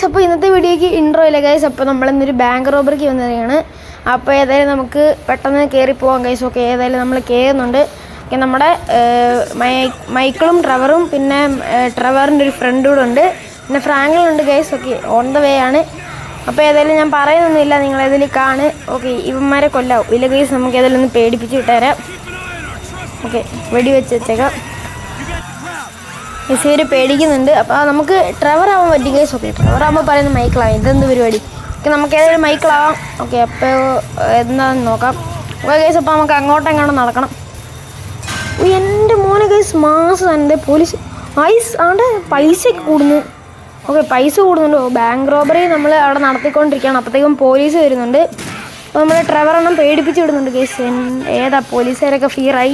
Guys അപ്പോൾ ഇന്നത്തെ വീഡിയോയ്ക്ക് ഇൻട്രോ ഇല്ല ഗൈസ് അപ്പോൾ നമ്മൾ ഇന്നൊരു ബാങ്ക് റോബറിക്ക് വന്നതാണ് അപ്പോൾ ഏതായാലും നമുക്ക് പെട്ടെന്ന് കയറി പോകാം ഗൈസ് ഓക്കെ ഏതായാലും നമ്മൾ കയറുന്നുണ്ട് ഓക്കെ നമ്മുടെ ഏഹ്, മൈ- മൈക്കിളും ട്രവറും പിന്നെ ഏഹ്, ട്രവറിൻ്റെ ഒരു ഫ്രണ്ട് കൂടെ ഉണ്ട് പിന്നെ ഫ്രാങ്ക്ലിൻ ഉണ്ട് guys okay on the way ആണ് അപ്പോൾ ഏതായാലും ഞാൻ പറയുന്നൊന്നുമില്ല നിങ്ങൾ ഏതായാലും കാണ് ഓക്കെ ഇവന്മാരെ കൊല്ലാവും ഇല്ല ഗൈസ് നമുക്ക് ഏതായാലും ഒന്ന് പേടിപ്പിച്ച് വിട്ടുതരാം ഓക്കെ വെടി വെച്ച് വെച്ചേക്കാം മിസ് ഇവർ പേടിക്കുന്നുണ്ട് അപ്പോൾ നമുക്ക് ട്രവർ ആവാൻ പറ്റും കേസ് ഓക്കെ ട്രവർ ആകുമ്പോൾ പറയുന്നത് മൈക്കിളാവും ഇതെന്ത് പരിപാടി ഓക്കെ നമുക്ക് ഏതായാലും മൈക്കിളാവാം ഓക്കെ അപ്പോൾ എന്താണെന്ന് നോക്കാം ഓക്കെ കേസ് അപ്പോൾ നമുക്ക് അങ്ങോട്ടും ഇങ്ങോട്ടും നടക്കണം ഉയ്യ്, എൻ്റെ മോനെ കേസ് മാസം എൻ്റെ പോലീസ് ഐസ് ആണ്ട് പൈസയൊക്കെ കൂടുന്നു ഓക്കെ പൈസ കൂടുന്നുണ്ട് ഓ, ബാങ്ക് റോബറി നമ്മൾ അവിടെ നടത്തിക്കൊണ്ടിരിക്കുകയാണ് അപ്പോഴത്തേക്കും പോലീസ് വരുന്നുണ്ട് അപ്പോൾ നമ്മൾ ട്രവർ എണ്ണം പേടിപ്പിച്ച് വിടുന്നുണ്ട് കേസ് ഏതാ പോലീസുകാരൊക്കെ ഫിയറായി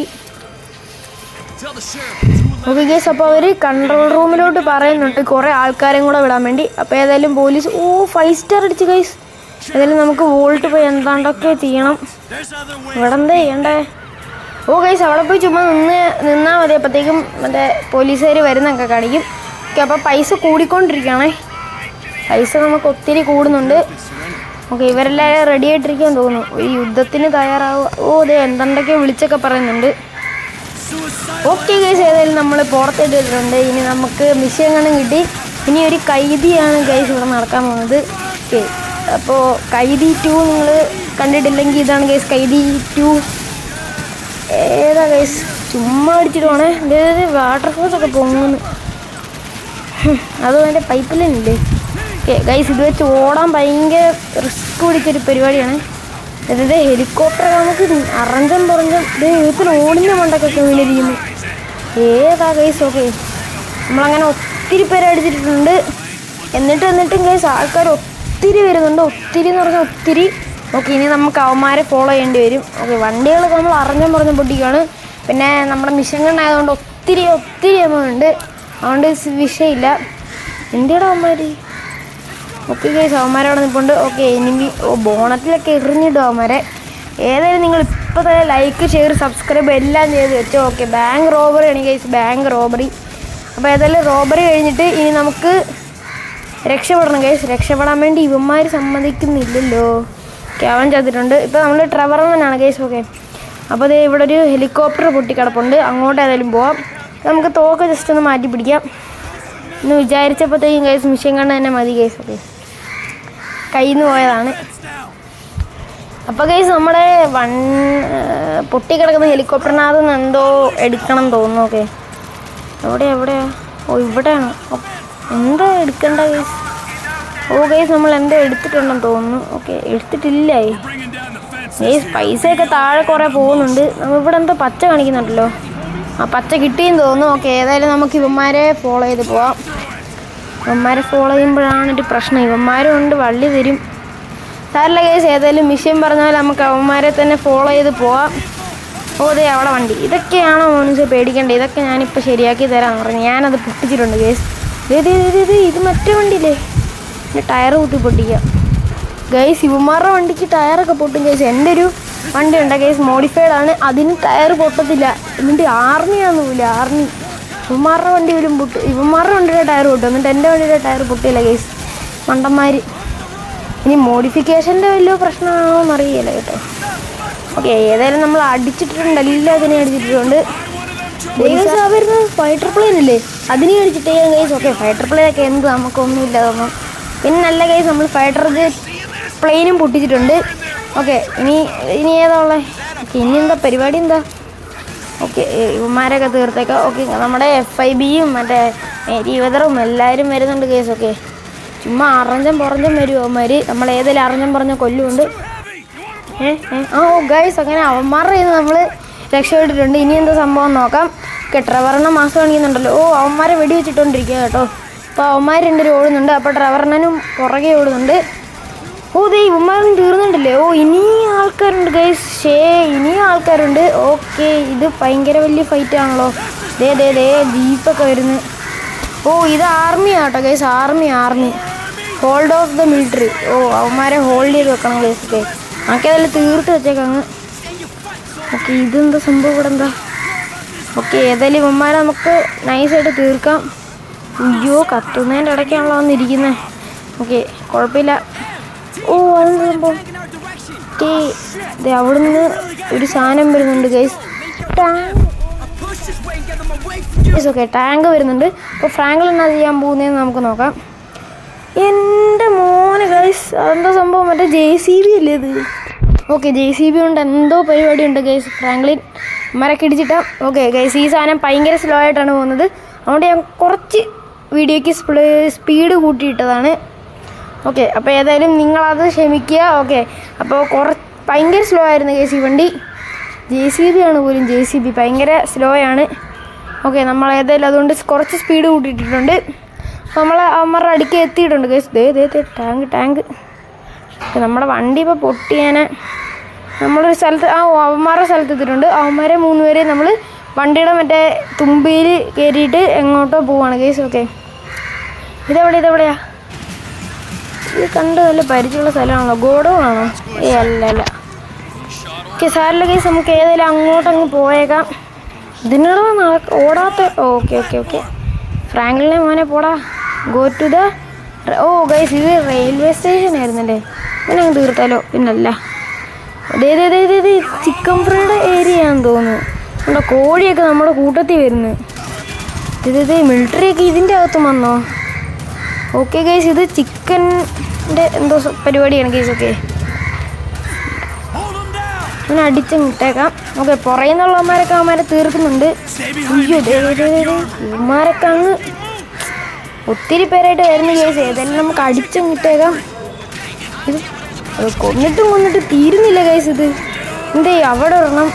ഓക്കെ കേസ് അപ്പോൾ അവർ കൺട്രോൾ റൂമിലോട്ട് പറയുന്നുണ്ട് കുറേ ആൾക്കാരെയും കൂടെ വിടാൻ വേണ്ടി അപ്പോൾ ഏതായാലും പോലീസ് ഓ ഫൈവ് സ്റ്റാർ അടിച്ച് ഗൈസ് ഏതായാലും നമുക്ക് വോൾട്ട് പോയി എന്താണ്ടൊക്കെ ചെയ്യണം ഇവിടെ എന്താ ചെയ്യണ്ടേ ഓ ഗൈസ് അവിടെ പോയി ചുമ്മാ നിന്ന് നിന്നാൽ മതി അപ്പോഴത്തേക്കും മറ്റേ പോലീസുകാർ വരുന്നൊക്കെ കാണിക്കും ഓക്കെ അപ്പോൾ പൈസ കൂടിക്കൊണ്ടിരിക്കുകയാണേ പൈസ നമുക്ക് ഒത്തിരി കൂടുന്നുണ്ട് ഓക്കെ ഇവരെല്ലാവരും റെഡി ആയിട്ടിരിക്കാൻ തോന്നുന്നു ഒരു യുദ്ധത്തിന് തയ്യാറാവുക ഓ അതെ എന്തെന്തൊക്കെയോ വിളിച്ചൊക്കെ പറയുന്നുണ്ട് ഓക്കെ ഗൈസ് ഏതായാലും നമ്മൾ പുറത്തിട്ടിട്ടുണ്ട് ഇനി നമുക്ക് മിഷൻ കണ്ടും കിട്ടി ഇനി ഒരു കൈദിയാണ് ഗൈസ് ഇവിടെ നടക്കാൻ പോകുന്നത് ഓക്കെ അപ്പോൾ കൈദി ടു നിങ്ങൾ കണ്ടിട്ടില്ലെങ്കിൽ ഇതാണ് ഗൈസ് കൈദി ടു ഏതാ ഗൈസ് ചുമ്മാ അടിച്ചിട്ട് പോണേ ഇതേ വാട്ടർഫോൾസ് ഒക്കെ പൊങ്ങുന്നു ഹും, അതും അതിൻ്റെ പൈപ്പ് ലൈൻ ഇല്ലേ ഓക്കെ ഗൈസ് ഇത് വെച്ച് ഓടാൻ ഭയങ്കര റിസ്ക് പിടിച്ചൊരു പരിപാടിയാണ് അതായത് ഹെലികോപ്റ്റർ നമുക്ക് അറഞ്ചം പുറഞ്ചം ഇത് എഴുത്തിൽ ഓടിൻ്റെ മണ്ടക്കൊക്കെ വീണിരിക്കുന്നു ഏതാ ഗൈസ് ഓക്കെ നമ്മളങ്ങനെ ഒത്തിരി പേരെ അടിച്ചിട്ടുണ്ട് എന്നിട്ട് എന്നിട്ടും ഗൈസ് ആൾക്കാർ ഒത്തിരി വരുന്നുണ്ട് ഒത്തിരി എന്ന് പറഞ്ഞാൽ ഒത്തിരി ഓക്കെ ഇനി നമുക്ക് അവന്മാരെ ഫോളോ ചെയ്യേണ്ടി വരും ഓക്കെ വണ്ടികളൊക്കെ നമ്മൾ അറിഞ്ഞം പറഞ്ഞ് പൊട്ടിക്കുകയാണ് പിന്നെ നമ്മുടെ മിഷൻ കണ്ണായതുകൊണ്ട് ഒത്തിരി ഒത്തിരി എമൗണ്ട് ഉണ്ട് അതുകൊണ്ട് സ് വിഷയമില്ല എന്തിയുടെ അവന്മാർ ഓക്കെ ഗൈസ് അവന്മാരവിടെ നിൽപ്പുണ്ട് ഓക്കെ ഇനി ഓ ബോണറ്റിലൊക്കെ എറിഞ്ഞിടും അവന്മാരെ ഏതായാലും നിങ്ങൾ ഇപ്പോൾ തന്നെ ലൈക്ക് ഷെയർ സബ്സ്ക്രൈബ് എല്ലാം ചെയ്ത് വെച്ചോ ഓക്കെ ബാങ്ക് റോബറി ആണ് ഗൈസ് ബാങ്ക് റോബറി അപ്പോൾ ഏതായാലും റോബറി കഴിഞ്ഞിട്ട് ഇനി നമുക്ക് രക്ഷപ്പെടണം ഗൈസ് രക്ഷപ്പെടാൻ വേണ്ടി ഇവന്മാർ സമ്മതിക്കുന്നില്ലല്ലോ ഓക്കെ അവൻ ചത്തിട്ടുണ്ട് ഇപ്പോൾ നമ്മൾ ട്രവറമനാണ് ഗൈസ് ഓക്കെ അപ്പോൾ ദേ ഇവിടെ ഒരു ഹെലികോപ്റ്റർ പൊട്ടിക്കിടപ്പുണ്ട് അങ്ങോട്ട് ഏതായാലും പോവാം നമുക്ക് തോക്ക് ജസ്റ്റ് ഒന്ന് മാറ്റി പിടിക്കാം എന്ന് വിചാരിച്ചപ്പോഴത്തേക്കും ഗൈസ് മിഷൻ കണ്ണ് തന്നെ മതി ഗൈസ് ഓക്കെ കയ്യിൽ നിന്ന് പോയതാണ് അപ്പോൾ ഗൈസ് നമ്മുടെ വൺ പൊട്ടിക്കിടക്കുന്ന ഹെലികോപ്റ്ററിനകത്ത് നിന്ന് എന്തോ എടുക്കണം എന്ന് തോന്നുന്നു ഓക്കെ എവിടെ എവിടെയാ ഓ ഇവിടെയാണ് ഓ, എന്താ എടുക്കണ്ട ഗൈസ് ഓ ഗൈസ് നമ്മൾ എന്തോ എടുത്തിട്ടുണ്ടെന്ന് തോന്നുന്നു ഓക്കെ എടുത്തിട്ടില്ലേ ഗൈസ് പൈസയൊക്കെ താഴെ കുറേ പോകുന്നുണ്ട് നമ്മൾ ഇവിടെ എന്തോ പച്ച കാണിക്കുന്നുണ്ടല്ലോ ആ പച്ച കിട്ടിയെന്ന് തോന്നുന്നു ഓക്കെ ഏതായാലും നമുക്ക് ഇവന്മാരെ ഫോളോ ചെയ്ത് പോവാം ഇവന്മാരെ ഫോളോ ചെയ്യുമ്പോഴാണ് ഒരു പ്രശ്നം ഇവന്മാരും ഉണ്ട് വള്ളി തരും സാറില്ല കേസ് ഏതായാലും മിഷൻ പറഞ്ഞാൽ നമുക്ക് അവന്മാരെ തന്നെ ഫോളോ ചെയ്ത് പോവാം ഓ ദേ അവിടെ വണ്ടി ഇതൊക്കെയാണോ മോനിസ് പേടിക്കേണ്ടത് ഇതൊക്കെ ഞാനിപ്പോൾ ശരിയാക്കി തരാമെന്ന് പറഞ്ഞു ഞാനത് പൊട്ടിച്ചിട്ടുണ്ട് കേസ് ദേ ദേ ദേ, ദേ ദേ ഇത് മറ്റേ വണ്ടിയില്ലേ എൻ്റെ ടയർ കുത്തി പൊട്ടിക്കാം ഗൈസ് ഇവന്മാരുടെ വണ്ടിക്ക് ടയറൊക്കെ പൊട്ടും ഗൈസ് എൻ്റെ ഒരു വണ്ടി ഉണ്ട് ഗൈസ് മോഡിഫൈഡ് ആണ് അതിന് ടയർ പൊട്ടത്തില്ല എന്നിട്ട് ആർമിയാന്ന് പോലും ആർമി ഇവന്മാരുടെ വണ്ടി പോലും പൊട്ടും ഇവന്മാരുടെ വണ്ടിയുടെ ടയർ പൊട്ടും എന്നിട്ട് എൻ്റെ വണ്ടിയുടെ ടയർ പൊട്ടിയില്ല ഗൈസ് മണ്ടന്മാർ ഇനി മോഡിഫിക്കേഷൻ്റെ വലിയ പ്രശ്നമാണോ എന്നറിയില്ല കേട്ടോ ഓക്കെ ഏതായാലും നമ്മൾ അടിച്ചിട്ടുണ്ട് എല്ലാത്തിനെയും അടിച്ചിട്ടുണ്ട് ഗൈസ് ആ വരുന്നത് ഫൈറ്റർ പ്ലെയിൻ അല്ലേ അതിനെ അടിച്ചിട്ടേ ഗൈസ് ഓക്കെ ഫൈറ്റർ പ്ലെയിൻ ഒക്കെ എന്ത് നമുക്കൊന്നുമില്ല തോന്നും പിന്നെ നല്ല ഗൈസ് നമ്മൾ ഫൈറ്റർ പ്ലെയിനും പൊട്ടിച്ചിട്ടുണ്ട് ഓക്കെ ഇനി ഇനി ഏതാ ഉള്ളത് ഓക്കെ ഇനി എന്താ പരിപാടി എന്താ ഓക്കെ ഇവന്മാരൊക്കെ തീർത്തേക്കാം ഓക്കെ നമ്മുടെ എഫ് ഐ ബിയും മറ്റേ ഇരുപതറും എല്ലാവരും വരുന്നുണ്ട് കേസ് ഓക്കെ ചുമ്മാ അറഞ്ചം പുറഞ്ചം വരും അവന്മാർ നമ്മൾ ഏതെങ്കിലും അറഞ്ചം പറഞ്ഞ കൊല്ലുമുണ്ട് ഏ ഏ, ആ ഓ ഗൈസ് അങ്ങനെ അവന്മാരുടെ കയ്യിൽ നിന്ന് നമ്മൾ രക്ഷപ്പെട്ടിട്ടുണ്ട് ഇനി എന്താ സംഭവം നോക്കാം ഓക്കെ ട്രവറിനെ മാസം കാണിക്കുന്നുണ്ടല്ലോ ഓ അവന്മാരെ വെടി വെച്ചിട്ടോണ്ടിരിക്കുക കേട്ടോ അപ്പോൾ അവന്മാർ രണ്ടുപേരും ഓടുന്നുണ്ട് അപ്പോൾ ട്രവറിനും പുറകെ ഓടുന്നുണ്ട് ഓ ദേ ഇവന്മാരും തീർന്നുണ്ടല്ലേ ഓ ഇനി ആൾക്കാരുണ്ട് ഗൈസ് ഷേ ഇനിയും ആൾക്കാരുണ്ട് ഓക്കെ ഇത് ഭയങ്കര വലിയ ഫൈറ്റ് ആണല്ലോ ദേ ദേ ദേ ജീപ്പൊക്കെ വരുന്നു ഓ ഇത് army auto guys army army hold of the military oh അവന്മാരെ ഹോൾഡ് ചെയ്ത് വെക്കണം ഗൈസ് ഒക്കെ നമുക്കതെല്ലാം തീർത്ത് വെച്ചേക്കങ്ങ് ഓക്കെ ഇതെന്താ സംഭവം ഇവിടെ എന്താ ഓക്കെ ഏതായാലും ഇവന്മാരെ നമുക്ക് നൈസായിട്ട് തീർക്കാം അയ്യോ കത്തുന്നതിൻ്റെ ഇടയ്ക്കാണല്ലോ വന്നിരിക്കുന്നത് ഓക്കെ കുഴപ്പമില്ല ഓ അതെന്ത് സംഭവം ഓക്കെ ദേ അവിടുന്ന് ഒരു സാധനം വരുന്നുണ്ട് ഗൈസ് ടാങ്ക് ഓക്കെ ടാങ്ക് വരുന്നുണ്ട് അപ്പോൾ ഫ്രാങ്കിൽ എന്നാ ചെയ്യാൻ പോകുന്നതെന്ന് നമുക്ക് നോക്കാം എൻ്റെ മോനെ ഗൈസ് അതെന്താ സംഭവം മറ്റേ ജെ സി ബി അല്ലേ ഇത് ഓക്കെ ജെ സി ബി കൊണ്ട് എന്തോ പരിപാടി ഉണ്ട് ഗൈസ് ഫ്രാങ്ക്ലിൻ മരക്ക് ഇടിച്ചിട്ടാ ഓക്കെ ഗൈസ് ഈ സാധനം ഭയങ്കര സ്ലോ ആയിട്ടാണ് പോകുന്നത് അതുകൊണ്ട് ഞാൻ കുറച്ച് വീഡിയോയ്ക്ക് സ്പീഡ് കൂട്ടിയിട്ടതാണ് ഓക്കെ അപ്പോൾ ഏതായാലും നിങ്ങളത് ക്ഷമിക്കുക ഓക്കെ അപ്പോൾ കുറ ഭയങ്കര സ്ലോ ആയിരുന്നു ഗൈസ് ഈ വണ്ടി ജെ സി ബി ആണ് പോലും ജെ സി ബി ഭയങ്കര സ്ലോ ആണ് ഓക്കെ നമ്മൾ ഏതായാലും അതുകൊണ്ട് കുറച്ച് സ്പീഡ് കൂട്ടിയിട്ടുണ്ട് അപ്പോൾ നമ്മൾ അവന്മാരുടെ അടുക്ക് എത്തിയിട്ടുണ്ട് ഗൈസ് ദേ ദേ ദേ ടാങ്ക് ടാങ്ക് ഓക്കെ, നമ്മുടെ വണ്ടി ഇപ്പോൾ പൊട്ടിയാനെ നമ്മളൊരു സ്ഥലത്ത് ആ അവന്മാരുടെ സ്ഥലത്ത് എത്തിയിട്ടുണ്ട് അവന്മാരെ മൂന്ന് പേരെ നമ്മൾ വണ്ടിയുടെ മറ്റേ തുമ്പിയിൽ കയറിയിട്ട് എങ്ങോട്ടോ പോവാണ് കേസ് ഓക്കെ ഇതെവിടെ ഇതെവിടെയാ ഇത് കണ്ട് നല്ല പരിചയമുള്ള സ്ഥലമാണല്ലോ ഗോഡൗൺ ആണോ ഏ അല്ല അല്ല ഓക്കെ സാറിലെ കേസ് നമുക്ക് ഏതായാലും അങ്ങോട്ട് അങ്ങ് പോയേക്കാം ഇതിനുള്ള നടക്ക ഓടാത്ത ഓക്കെ ഓക്കെ ഓക്കെ ഫ്രാങ്കിളിനെ മോനെ പോടാ go to the oh guys ഇത് റെയിൽവേ സ്റ്റേഷൻ ആയിരുന്നല്ലേ ഇങ്ങനെ അങ്ങ് തീർത്താലോ പിന്നല്ല ദേ ദേ ദേ ദേ ദേ ചിക്കൻ ഫ്രൈഡ് ഏരിയ ആണെന്ന് തോന്നുന്നു നമ്മുടെ കോഴിയൊക്കെ നമ്മുടെ കൂട്ടത്തിൽ വരുന്നു ഇത് ഇത് മിലിറ്ററിയൊക്കെ ഇതിൻ്റെ അകത്തും വന്നോ ഓക്കെ ഗൈസ് ഇത് ചിക്കൻ്റെ എന്തോ സ- പരിപാടിയാണ് ഗൈസ് ഓക്കെ അങ്ങനെ അടിച്ചങ്ങ് ഇട്ടേക്കാം ഓക്കെ പുറയുന്നുള്ളവന്മാരൊക്കെ അവന്മാരെ തീർക്കുന്നുണ്ട് അയ്യോ ദേ ദേ ദേ ദേ ദേ. ഇവന്മാരൊക്കെ അങ്ങ് ഒത്തിരി പേരായിട്ട് വരുന്ന കേസ് ഏതായാലും നമുക്ക് അടിച്ചങ്ങ് ഇട്ടേക്കാം ഇത് അത് കൊന്നിട്ടും കൊന്നിട്ട് തീരുന്നില്ല കേസ് ഇത് എന്തേ അവിടെ ഒരെണ്ണം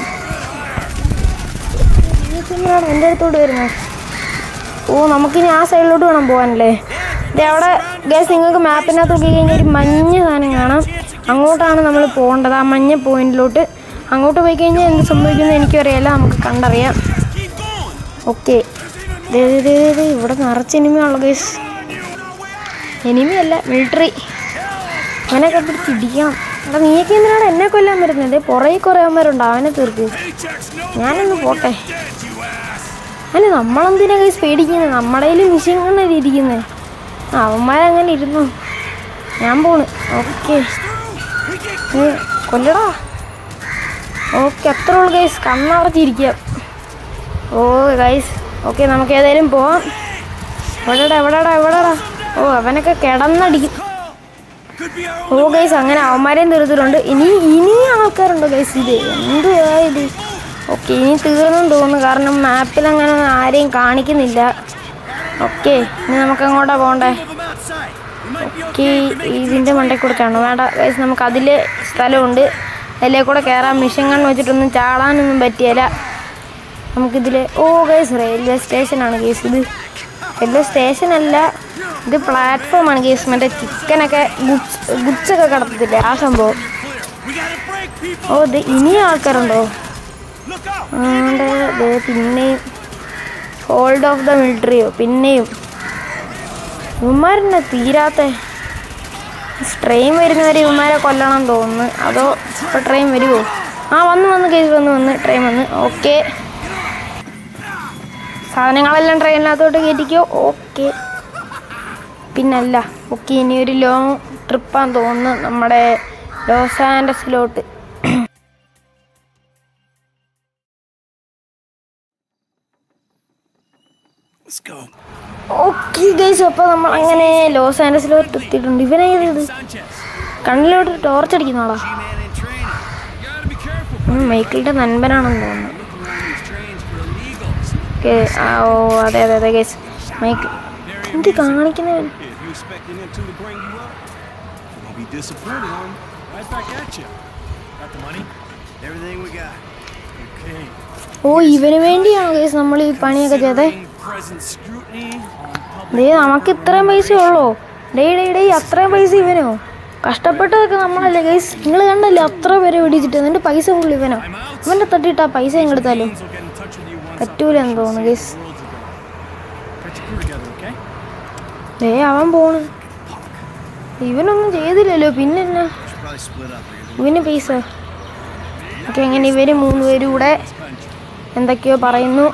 ഇതിനാണ് എൻ്റെ അടുത്തോട്ട് വരുന്നത് ഓ നമുക്കിനി ആ സൈഡിലോട്ട് വേണം പോകാനല്ലേ ദേ അവിടെ ഗേസ് നിങ്ങൾക്ക് മാപ്പിനകത്ത് നോക്കി കഴിഞ്ഞാൽ ഒരു മഞ്ഞ സാധനം കാണാം അങ്ങോട്ടാണ് നമ്മൾ പോകേണ്ടത് ആ മഞ്ഞ പോയിന്റിലോട്ട് അങ്ങോട്ട് പോയി കഴിഞ്ഞാൽ എന്ത് സംഭവിക്കുന്നത് എനിക്കറിയാലോ നമുക്ക് കണ്ടറിയാം ഓക്കെ ഇവിടെ നിറച്ച് എനിമിയുള്ള ഗേസ് എനിമിയല്ല മിലിറ്ററി അവനൊക്കെ പിടിച്ച് ഇടിക്കണം എടാ നീയൊക്കെ എന്തിനാണ് എന്നെ കൊല്ലാൻ വരുന്നത് പുറകെ കുറേ അവന്മാരുണ്ട് അവനെ തീർക്ക് ഞാനൊന്ന് പോട്ടെ അല്ല നമ്മളെന്തിനാ കൈസ് പേടിക്കുന്നത് നമ്മുടെ കയ്യിൽ മിഷീൻ കണ്ണല്ലേ ഇരിക്കുന്നത് ആ അവന്മാരങ്ങനെ ഇരുന്നു ഞാൻ പോണ് ഓക്കെ കൊല്ലടാ ഓക്കെ അത്ര ഉള്ളു ഗൈസ് കണ്ണടച്ചിരിക്കുക ഓ ഗൈസ് ഓക്കെ നമുക്ക് ഏതായാലും പോവാം എവിടെടാ എവിടെടാ എവിടെടാ ഓ അവനൊക്കെ കിടന്നടിക്കും ഓ ഗൈസ് അങ്ങനെ അവന്മാരെയും തീർത്തിട്ടുണ്ട് ഇനി ഇനി ആൾക്കാരുണ്ടോ ഗൈസ് ഇത് എന്തുവാ ഇത് ഓക്കെ ഇനി തീർന്നെന്ന് തോന്നുന്നു കാരണം മാപ്പിൽ അങ്ങനെ ആരെയും കാണിക്കുന്നില്ല ഓക്കെ ഇനി നമുക്ക് അങ്ങോട്ടാ പോകണ്ടേ ഓക്കെ ഇതിൻ്റെ മണ്ടയിൽ കൂടെയാണോ വേണ്ട ഗൈസ് നമുക്ക് അതിൽ സ്ഥലമുണ്ട് അതിലേ കൂടെ കയറാൻ മിഷൻ കണ്ണ് വെച്ചിട്ടൊന്നും ചാടാനൊന്നും പറ്റിയല്ല നമുക്കിതിൽ ഓ ഗൈസ് റെയിൽവേ സ്റ്റേഷനാണ് ഗൈസ് ഇത് റെയിൽവേ സ്റ്റേഷനല്ല ഇത് പ്ലാറ്റ്ഫോമാണ് ഗൈസ് മറ്റേ ചിക്കനൊക്കെ ഗുഡ്സ് ഗുഡ്സൊക്കെ കിടത്തത്തില്ലേ ആ സംഭവം ഓ ഇത് ഇനിയും ആൾക്കാരുണ്ടോ ആണ്ട് ദേ പിന്നെയും ഹോൾഡ് ഓഫ് ദ മിലിറ്ററിയോ പിന്നെയും ഇവന്മാരെന്നെ തീരാത്ത ട്രെയിൻ വരുന്നവരെ ഇവന്മാരെ കൊല്ലണം തോന്നുന്നു അതോ ഇപ്പോൾ ട്രെയിൻ വരുമോ ആ വന്ന് വന്ന് കേസ് വന്ന് വന്ന് ട്രെയിൻ വന്ന് ഓക്കെ സാധനങ്ങളെല്ലാം ട്രെയിനിനകത്തോട്ട് കയറ്റിക്കോ ഓക്കെ പിന്നല്ല ഓക്കെ ഇനി ഒരു ലോങ് ട്രിപ്പാന്ന് തോന്നുന്നു നമ്മുടെ ലോസ് ആൻഡസിലോട്ട് Let's go. ഓക്കെ ഗൈസ് അപ്പോൾ നമ്മൾ അങ്ങനെ ലോസ് ആൻഡസിലോട്ട് എത്തിയിട്ടുണ്ട് ഇവനെ ഇത് Sanchez. കണ്ണിലോട്ട് ടോർച്ച് അടിക്കുന്നോളാ G-man in training. You gotta be careful. ഉം, മൈക്കിളിൻ്റെ നൻപനാണെന്ന് തോന്നുന്നു These trains for illegals. Okay ആ ഓ അതെ അതെ അതെ ഗൈസ് മൈക്കിൾ എന്ത് കാണിക്കുന്നവൻ If you expecting them two to bring you up, you're gonna be disappointed on. Right back at you. Got the money? Everything we got. Okay. ഓ ഇവന് വേണ്ടിയാണോ guys നമ്മൾ ഈ പണിയൊക്കെ ചെയ്തേ Present scrutiny on public. ദേ നമുക്ക് ഇത്രയും പൈസ ഉള്ളോ ഡേ ഡേ ഡേ അത്രയും പൈസ ഇവനോ കഷ്ടപ്പെട്ടതൊക്കെ നമ്മളല്ലേ ഗൈസ് നിങ്ങൾ കണ്ടല്ലേ അത്ര പേരെ പിടിച്ചിട്ട് എന്നിട്ട് പൈസ ഫുള്ള് ഇവനോ ഇവൻ്റെ തട്ടിയിട്ട് ആ പൈസ എങ്ങെടുത്താലോ We'll get in touch with you once പറ്റൂല എന്ന് തോന്നുന്നു guys worlds ago. Get your crew together, okay? ദേ അവൻ പോണ് ഇവനൊന്നും ചെയ്തില്ലല്ലോ പിന്നെ എന്നാ Should probably split up. ഇവന് പൈസ ഓക്കെ അങ്ങനെ ഇവര് മൂന്ന് പേരും കൂടെ എന്തൊക്കെയോ പറയുന്നു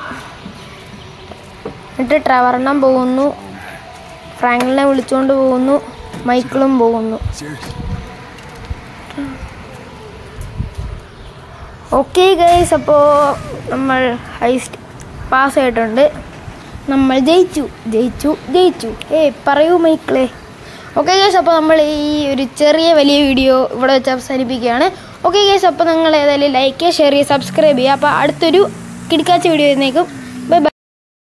എന്നിട്ട് ട്രവറെണ്ണം പോകുന്നു ഫ്രാങ്കിളിനെ വിളിച്ചുകൊണ്ട് പോകുന്നു മൈക്കിളും പോകുന്നു Serious? ഓക്കെ ഗൈസ് അപ്പോൾ നമ്മൾ ഹൈസ്റ്റ് പാസ് ആയിട്ടുണ്ട് നമ്മൾ ജയിച്ചു ജയിച്ചു ജയിച്ചു ഏ പറയൂ മൈക്കിളെ ഓക്കെ ഗൈസ് അപ്പോൾ നമ്മൾ ഈ ഒരു ചെറിയ വലിയ വീഡിയോ ഇവിടെ വെച്ച് അവസാനിപ്പിക്കുകയാണ് ഓക്കെ ഗൈസ് അപ്പോൾ നിങ്ങൾ ഏതായാലും ലൈക്ക് ചെയ്യുക ഷെയർ ചെയ്യുക സബ്സ്ക്രൈബ് ചെയ്യുക അപ്പോൾ അടുത്തൊരു കിടക്കാച്ച വീഡിയോ വരുന്നേക്കും